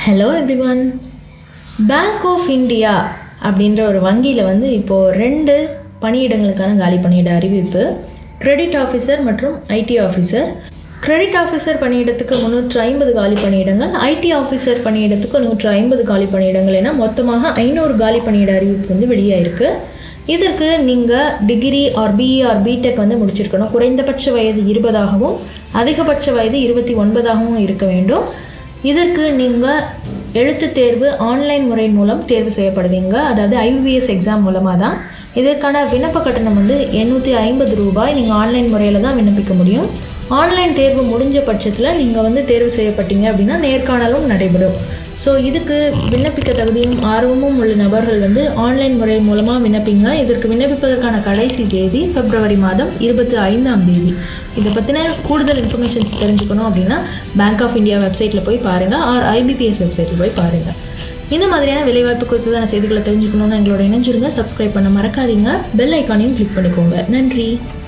hello everyone bank of India அப்படின்ற ஒரு வங்கியில் வந்து இப்போது ரெண்டு பணியிடங்களுக்கான காலி பணியிட அறிவிப்பு கிரெடிட் ஆஃபீஸர் மற்றும் ஐடி ஆஃபீஸர் கிரெடிட் ஆஃபீஸர் பணியிடத்துக்கு முந்நூற்று ஐம்பது காலி பணியிடங்கள் ஐடி ஆஃபீஸர் பணியிடத்துக்கு நூற்று ஐம்பது காலி பணியிடங்கள் என மொத்தமாக ஐநூறு காலி பணியிட அறிவிப்பு வந்து வெளியாயிருக்கு இதற்கு நீங்கள் degree or BE or BTech வந்து முடிச்சிருக்கணும் குறைந்தபட்ச வயது இருபதாகவும் அதிகபட்ச வயது இருபத்தி ஒன்பதாகவும் இருக்க வேண்டும் இதற்கு நீங்கள் எழுத்துத் தேர்வு ஆன்லைன் முறை மூலம் தேர்வு செய்யப்படுவீங்க அதாவது ஐபிஎஸ் எக்ஸாம் மூலமாக தான் இதற்கான விண்ணப்ப கட்டணம் வந்து எண்ணூற்றி ஐம்பது ரூபாய் நீங்கள் ஆன்லைன் முறையில் தான் விண்ணப்பிக்க முடியும் ஆன்லைன் தேர்வு முடிஞ்ச பட்சத்தில் நீங்கள் வந்து தேர்வு செய்யப்பட்டீங்க அப்படின்னா நேர்காணலும் நடைபெறும் ஸோ இதுக்கு விண்ணப்பிக்க தகுதியும் ஆர்வமும் உள்ள நபர்கள் வந்து ஆன்லைன் முறை மூலமாக விண்ணப்பிங்க இதற்கு விண்ணப்பிப்பதற்கான கடைசி தேதி பிப்ரவரி மாதம் இருபத்தி ஐந்தாம் தேதி இதை பற்றின கூடுதல் இன்ஃபர்மேஷன்ஸ் தெரிஞ்சுக்கணும் அப்படின்னா பேங்க் ஆஃப் இந்தியா வெப்சைட்டில் போய் பாருங்கள் ஆர் ஐபிபிஎஸ் வெப்சைட்டில் போய் பாருங்கள் இந்த மாதிரியான வேலைவாய்ப்பு குறித்தான செய்திகளை தெரிஞ்சுக்கணும்னு எங்களோட இணைஞ்சிருங்க சப்ஸ்கிரைப் பண்ண மறக்காதீங்க பெல் ஐக்கானையும் கிளிக் பண்ணிக்கோங்க நன்றி